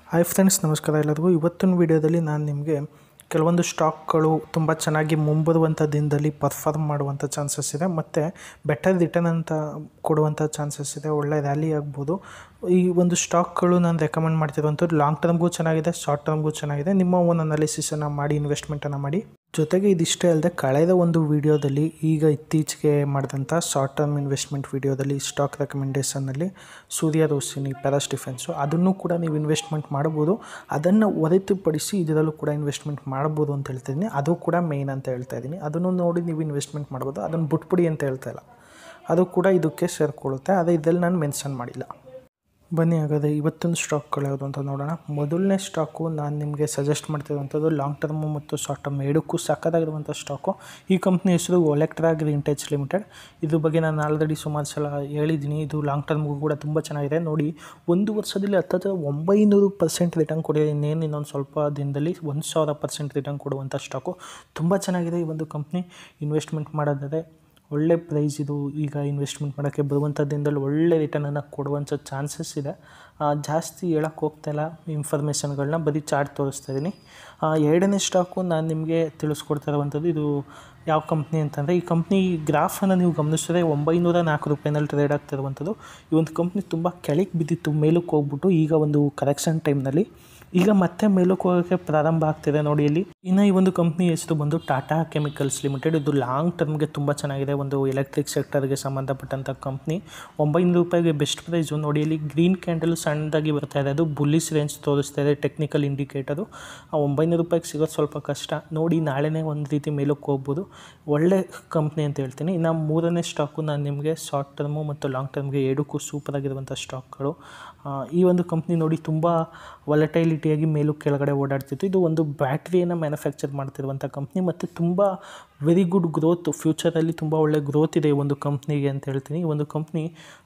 hi friends ನಮಸ್ಕಾರ ಎಲ್ಲರಿಗೂ ಇವತ್ತಿನ ವಿಡಿಯೋದಲ್ಲಿ ನಾನು ನಿಮಗೆ ಕೆಲವೊಂದು ಸ್ಟಾಕ್ಗಳು ತುಂಬ ಚೆನ್ನಾಗಿ ಮುಂಬರುವಂಥ ದಿನದಲ್ಲಿ ಪರ್ಫಾರ್ಮ್ ಮಾಡುವಂಥ ಚಾನ್ಸಸ್ ಇದೆ ಮತ್ತು ಬೆಟರ್ ರಿಟರ್ನ್ ಅಂತ ಕೊಡುವಂಥ ಚಾನ್ಸಸ್ ಇದೆ ಒಳ್ಳೆ ರ್ಯಾಲಿ ಆಗ್ಬೋದು ಈ ಒಂದು ಸ್ಟಾಕ್ಗಳು ನಾನು ರೆಕಮೆಂಡ್ ಮಾಡ್ತಿರುವಂಥದ್ದು ಲಾಂಗ್ ಟರ್ಮ್ಗೂ ಚೆನ್ನಾಗಿದೆ ಶಾರ್ಟ್ ಟರ್ಮ್ಗೂ ಚೆನ್ನಾಗಿದೆ ನಿಮ್ಮ ಓನ್ ಅನಾಲಿಸಿಸನ್ನು ಮಾಡಿ ಇನ್ವೆಸ್ಟ್ಮೆಂಟನ್ನು ಮಾಡಿ ಜೊತೆಗೆ ಇದಿಷ್ಟೇ ಅಲ್ಲದೆ ಕಳೆದ ಒಂದು ವಿಡಿಯೋದಲ್ಲಿ ಈಗ ಇತ್ತೀಚೆಗೆ ಮಾಡಿದಂಥ ಶಾರ್ಟ್ ಟರ್ಮ್ ಇನ್ವೆಸ್ಟ್ಮೆಂಟ್ ವಿಡಿಯೋದಲ್ಲಿ ಸ್ಟಾಕ್ ರೆಕಮೆಂಡೇಷನ್ನಲ್ಲಿ ಸೂರ್ಯ ರೋಸಿನಿ ಪ್ಯಾರಾಸ್ ಡಿಫೆನ್ಸು ಅದನ್ನು ಕೂಡ ನೀವು ಇನ್ವೆಸ್ಟ್ಮೆಂಟ್ ಮಾಡ್ಬೋದು ಅದನ್ನು ಹೊರತುಪಡಿಸಿ ಇದರಲ್ಲೂ ಕೂಡ ಇನ್ವೆಸ್ಟ್ಮೆಂಟ್ ಮಾಡ್ಬೋದು ಅಂತ ಹೇಳ್ತಿದ್ದೀನಿ ಅದು ಕೂಡ ಮೇಯ್ನ್ ಅಂತ ಹೇಳ್ತಾ ಇದ್ದೀನಿ ಅದನ್ನು ನೋಡಿ ನೀವು ಇನ್ವೆಸ್ಟ್ಮೆಂಟ್ ಮಾಡ್ಬೋದು ಅದನ್ನು ಬಿಟ್ಬಿಡಿ ಅಂತ ಹೇಳ್ತಾ ಇಲ್ಲ ಅದು ಕೂಡ ಇದಕ್ಕೆ ಸೇರಿಕೊಳ್ಳುತ್ತೆ ಆದರೆ ಇದರಲ್ಲಿ ನಾನು ಮೆನ್ಷನ್ ಮಾಡಿಲ್ಲ ಬನ್ನಿ ಹಾಗಾದರೆ ಇವತ್ತೊಂದು ಸ್ಟಾಕ್ಗಳು ಯಾವುದು ಅಂತ ನೋಡೋಣ ಮೊದಲನೇ ಸ್ಟಾಕು ನಾನು ನಿಮಗೆ ಸಜೆಸ್ಟ್ ಮಾಡ್ತಿರುವಂಥದ್ದು ಲಾಂಗ್ ಟರ್ಮು ಮತ್ತು ಶಾರ್ಟ್ ಟರ್ಮ್ ಎರಡಕ್ಕೂ ಸಕ್ಕತ್ತಾಗಿರುವಂಥ ಸ್ಟಾಕು ಈ ಕಂಪ್ನಿ ಹೆಸರು ಒಲೆಕ್ಟ್ರಾ ಗ್ರೀನ್ ಟಚ್ ಲಿಮಿಟೆಡ್ ಇದ್ರ ಬಗ್ಗೆ ನಾನು ಆಲ್ರೆಡಿ ಸುಮಾರು ಸಲ ಹೇಳಿದ್ದೀನಿ ಇದು ಲಾಂಗ್ ಟರ್ಮ್ಗೂ ಕೂಡ ತುಂಬ ಚೆನ್ನಾಗಿದೆ ನೋಡಿ ಒಂದು ವರ್ಷದಲ್ಲಿ ಹತ್ತತ್ರ ಒಂಬೈನೂರು ಪರ್ಸೆಂಟ್ ರಿಟರ್ನ್ ಕೊಡಿದೆ ಇನ್ನೇನು ಇನ್ನೊಂದು ಸ್ವಲ್ಪ ದಿನದಲ್ಲಿ ಒಂದು ಸಾವಿರ ಪರ್ಸೆಂಟ್ ರಿಟರ್ನ್ ಕೊಡುವಂಥ ಸ್ಟಾಕು ತುಂಬ ಚೆನ್ನಾಗಿದೆ ಈ ಒಂದು ಕಂಪ್ನಿ ಇನ್ವೆಸ್ಟ್ಮೆಂಟ್ ಮಾಡೋದಾದರೆ ಒಳ್ಳೆ ಪ್ರೈಸ್ ಇದು ಈಗ ಇನ್ವೆಸ್ಟ್ಮೆಂಟ್ ಮಾಡೋಕ್ಕೆ ಬರುವಂಥ ದಿನದಲ್ಲಿ ಒಳ್ಳೆ ರಿಟರ್ನನ್ನು ಕೊಡುವಂಥ ಚಾನ್ಸಸ್ ಇದೆ ಆ, ಜಾಸ್ತಿ ಹೇಳಕ್ಕೆ ಹೋಗ್ತಾ ಇಲ್ಲ ಇನ್ಫಾರ್ಮೇಷನ್ಗಳನ್ನ ಬರೀ ಚಾರ್ಟ್ ತೋರಿಸ್ತಾ ಇದ್ದೀನಿ ಆ, ಎರಡನೇ ಸ್ಟಾಕು ನಾನು ನಿಮಗೆ ತಿಳಿಸ್ಕೊಡ್ತಾ ಇರುವಂಥದ್ದು ಇದು ಯಾವ ಕಂಪ್ನಿ ಅಂತಂದರೆ ಈ ಕಂಪ್ನಿ ಗ್ರಾಫನ್ನು ನೀವು ಗಮನಿಸಿದ್ರೆ ಒಂಬೈನೂರ ನಾಲ್ಕು ರೂಪಾಯಿನಲ್ಲಿ ಟ್ರೇಡ್ ಆಗ್ತಿರುವಂಥದ್ದು ಈ ಒಂದು ಕಂಪ್ನಿ ತುಂಬ ಕೆಳಗೆ ಬಿದ್ದಿತ್ತು ಮೇಲಕ್ಕೆ ಹೋಗ್ಬಿಟ್ಟು ಈಗ ಒಂದು ಕರೆಕ್ಷನ್ ಟೈಮ್ನಲ್ಲಿ ಈಗ ಮತ್ತೆ ಮೇಲಕ್ಕೆ ಹೋಗೋಕ್ಕೆ ಪ್ರಾರಂಭ ಆಗ್ತಿದೆ ನೋಡಿ ಇಲ್ಲಿ ಇನ್ನು ಈ ಒಂದು ಕಂಪ್ನಿ ಹೆಸರು ಬಂದು ಟಾಟಾ ಕೆಮಿಕಲ್ಸ್ ಲಿಮಿಟೆಡ್ ಇದು ಲಾಂಗ್ ಟರ್ಮ್ಗೆ ತುಂಬ ಚೆನ್ನಾಗಿದೆ ಒಂದು ಎಲೆಕ್ಟ್ರಿಕ್ ಸೆಕ್ಟರ್ಗೆ ಸಂಬಂಧಪಟ್ಟಂಥ ಕಂಪ್ನಿ ಒಂಬೈನೂರು ರೂಪಾಯಿಗೆ ಬೆಸ್ಟ್ ಪ್ರೈಸು ನೋಡಿ ಇಲ್ಲಿ ಗ್ರೀನ್ ಕ್ಯಾಂಡಲ್ ಸಣ್ಣದಾಗಿ ಬರ್ತಾ ಇದೆ ಅದು ಬುಲ್ಲಿಸ್ ರೇಂಜ್ ತೋರಿಸ್ತಾ ಇದೆ ಟೆಕ್ನಿಕಲ್ ಇಂಡಿಕೇಟರು ಆ ಒಂಬೈನೂರು ರೂಪಾಯಿಗೆ ಸಿಗೋದು ಸ್ವಲ್ಪ ಕಷ್ಟ ನೋಡಿ ನಾಳೆನೇ ಒಂದು ರೀತಿ ಮೇಲಕ್ಕೆ ಹೋಗ್ಬೋದು ಒಳ್ಳೆ ಕಂಪ್ನಿ ಅಂತ ಹೇಳ್ತೀನಿ ಇನ್ನು ಮೂರನೇ ಸ್ಟಾಕು ನಾನು ನಿಮಗೆ ಶಾರ್ಟ್ ಟರ್ಮು ಮತ್ತು ಲಾಂಗ್ ಟರ್ಮ್ಗೆ ಎರಡಕ್ಕೂ ಸೂಪರ್ ಆಗಿರುವಂಥ ಸ್ಟಾಕ್ಗಳು ಆ, ಈ ಒಂದು ಕಂಪ್ನಿ ನೋಡಿ ತುಂಬ ವಾಲಟೈಲಿಟಿಯಾಗಿ ಮೇಲೂ ಕೆಳಗಡೆ ಓಡಾಡ್ತಿತ್ತು ಇದು ಒಂದು ಬ್ಯಾಟ್ರಿಯನ್ನು ಮ್ಯಾನುಫ್ಯಾಕ್ಚರ್ ಮಾಡ್ತಿರುವಂಥ ಕಂಪ್ನಿ ಮತ್ತು ತುಂಬ ವೆರಿ ಗುಡ್ ಗ್ರೋತ್ ಫ್ಯೂಚರಲ್ಲಿ ತುಂಬ ಒಳ್ಳೆ ಗ್ರೋತ್ ಇದೆ ಈ ಒಂದು ಕಂಪ್ನಿಗೆ ಅಂತ ಹೇಳ್ತೀನಿ ಈ ಒಂದು ಕಂಪ್ನಿ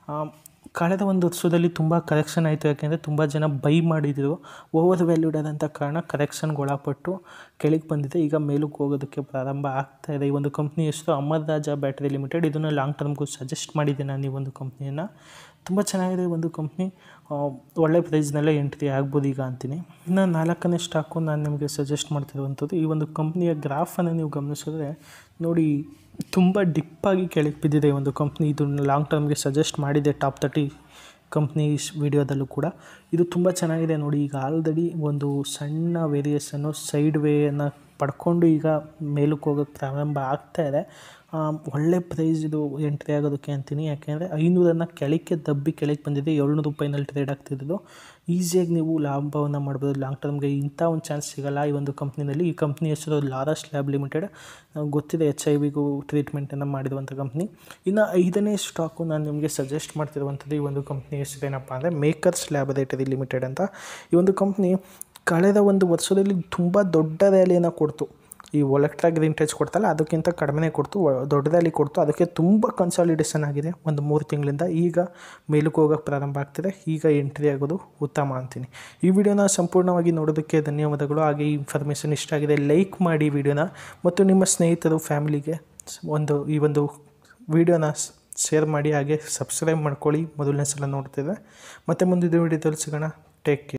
ಕಳೆದ ಒಂದು ವರ್ಷದಲ್ಲಿ ತುಂಬ ಕರೆಕ್ಷನ್ ಆಯಿತು ಯಾಕೆಂದರೆ ತುಂಬ ಜನ ಬೈ ಮಾಡಿದ್ರು ಓವರ್ ವ್ಯಾಲ್ಯೂಡ್ ಆದಂಥ ಕಾರಣ ಕರೆಕ್ಷನ್ಗೆ ಒಳಪಟ್ಟು ಕೆಳಗೆ ಬಂದಿದೆ ಈಗ ಮೇಲಕ್ಕೆ ಹೋಗೋದಕ್ಕೆ ಪ್ರಾರಂಭ ಆಗ್ತಾ ಇದೆ ಈ ಒಂದು ಕಂಪ್ನಿ ಹೆಸರು ಅಮರ್ ರಾಜಾ ಬ್ಯಾಟ್ರಿ ಲಿಮಿಟೆಡ್ ಇದನ್ನು ಲಾಂಗ್ ಟರ್ಮ್ಗೂ ಸಜೆಸ್ಟ್ ಮಾಡಿದ್ದೆ ನಾನು ಈ ಒಂದು ಕಂಪ್ನಿಯನ್ನು ತುಂಬ ಚೆನ್ನಾಗಿದೆ ಈ ಒಂದು ಕಂಪ್ನಿ ಒಳ್ಳೆ ಪ್ರೈಸ್ನಲ್ಲೇ ಎಂಟ್ರಿ ಆಗ್ಬೋದು ಈಗ ಅಂತೀನಿ ಇನ್ನು ನಾಲ್ಕನೇ ಸ್ಟಾಕು ನಾನು ನಿಮಗೆ ಸಜೆಸ್ಟ್ ಮಾಡ್ತಿರುವಂಥದ್ದು ಈ ಒಂದು ಕಂಪ್ನಿಯ ಗ್ರಾಫನ್ನು ನೀವು ಗಮನಿಸಿದ್ರೆ ನೋಡಿ ತುಂಬ ಡಿಪ್ಪಾಗಿ ಕೆಳಗೆ ಬಿದ್ದಿದೆ ಈ ಒಂದು ಕಂಪ್ನಿ ಇದನ್ನು ಲಾಂಗ್ ಟರ್ಮ್ಗೆ ಸಜೆಸ್ಟ್ ಮಾಡಿದೆ ಟಾಪ್ ತರ್ಟಿ ಕಂಪ್ನೀಸ್ ವಿಡಿಯೋದಲ್ಲೂ ಕೂಡ ಇದು ತುಂಬ ಚೆನ್ನಾಗಿದೆ ನೋಡಿ ಈಗ ಆಲ್ರೆಡಿ ಒಂದು ಸಣ್ಣ ವೇರಿಯೇಷನ್ನು ಸೈಡ್ ವೇಯನ್ನು ಪಡ್ಕೊಂಡು ಈಗ ಮೇಲಕ್ಕೆ ಹೋಗೋಕ್ಕೆ ಪ್ರಾರಂಭ ಆಗ್ತಾ ಇದೆ ಆ, ಒಳ್ಳೆ ಪ್ರೈಸ್ ಇದು ಎಂಟ್ರಿ ಆಗೋದಕ್ಕೆ ಅಂತೀನಿ ಯಾಕೆಂದರೆ ಐನೂರನ್ನು ಕೆಳಕ್ಕೆ ದಬ್ಬಿ ಕೆಳಗೆ ಬಂದಿದೆ ಏಳ್ನೂರು ರೂಪಾಯಿನಲ್ಲಿ ಟ್ರೇಡ್ ಆಗ್ತಿರೋದು ಈಸಿಯಾಗಿ ನೀವು ಲಾಭವನ್ನು ಮಾಡ್ಬೋದು ಲಾಂಗ್ ಟರ್ಮ್ಗೆ ಇಂಥ ಒಂದು ಚಾನ್ಸ್ ಸಿಗಲ್ಲ ಈ ಒಂದು ಕಂಪ್ನಿನಲ್ಲಿ ಈ ಕಂಪ್ನಿ ಹೆಸರು ಲಾರಸ್ ಲ್ಯಾಬ್ ಲಿಮಿಟೆಡ್ ಗೊತ್ತಿದೆ ಎಚ್ ಐ ವಿಗೂ ಟ್ರೀಟ್ಮೆಂಟನ್ನು ಮಾಡಿರುವಂಥ ಕಂಪ್ನಿ ಇನ್ನು ಐದನೇ ಸ್ಟಾಕು ನಾನು ನಿಮಗೆ ಸಜೆಸ್ಟ್ ಮಾಡ್ತಿರುವಂಥದ್ದು ಈ ಒಂದು ಕಂಪ್ನಿ ಹೆಸರೇನಪ್ಪ ಅಂದರೆ ಮೇಕರ್ಸ್ ಲ್ಯಾಬೊರೇಟರಿ ಲಿಮಿಟೆಡ್ ಅಂತ ಈ ಒಂದು ಕಂಪ್ನಿ ಕಳೆದ ಒಂದು ವರ್ಷದಲ್ಲಿ ತುಂಬ ದೊಡ್ಡ ರ್ಯಾಲಿಯನ್ನು ಕೊಡ್ತು ಈ ಒಲೆಕ್ಟ್ರಾ ಗ್ರೀನ್ ಟಚ್ ಕೊಡ್ತಲ್ಲ ಅದಕ್ಕಿಂತ ಕಡಿಮೆನೇ ಕೊಡ್ತು ಒ- ದೊಡ್ಡದಲ್ಲಿ ಕೊಡ್ತು ಅದಕ್ಕೆ ತುಂಬ ಕನ್ಸಾಲಿಡೇಷನ್ ಆಗಿದೆ ಒಂದು ಮೂರು ತಿಂಗಳಿಂದ ಈಗ ಮೇಲಕ್ಕೆ ಹೋಗೋಕ್ಕೆ ಪ್ರಾರಂಭ ಆಗ್ತಿದೆ ಈಗ ಎಂಟ್ರಿ ಆಗೋದು ಉತ್ತಮ ಅಂತೀನಿ ಈ ವಿಡಿಯೋನ ಸಂಪೂರ್ಣವಾಗಿ ನೋಡೋದಕ್ಕೆ ಧನ್ಯವಾದಗಳು ಹಾಗೆ ಈ ಇನ್ಫಾರ್ಮೇಷನ್ ಇಷ್ಟ ಆಗಿದೆ ಲೈಕ್ ಮಾಡಿ ವಿಡಿಯೋನ ಮತ್ತು ನಿಮ್ಮ ಸ್ನೇಹಿತರು ಫ್ಯಾಮಿಲಿಗೆ ಸ್- ಒಂದು ಈ ಒಂದು ವಿಡಿಯೋನ ಶೇರ್ ಮಾಡಿ ಹಾಗೆ ಸಬ್ಸ್ಕ್ರೈಬ್ ಮಾಡ್ಕೊಳ್ಳಿ ಮೊದಲನೇ ಸಲ ನೋಡ್ತಿದ್ರೆ ಮತ್ತೆ ಮುಂದಿನ ವಿಡಿಯೋದಲ್ಲಿ ಸಿಗೋಣ ಟೇಕ್ ಕೇರ್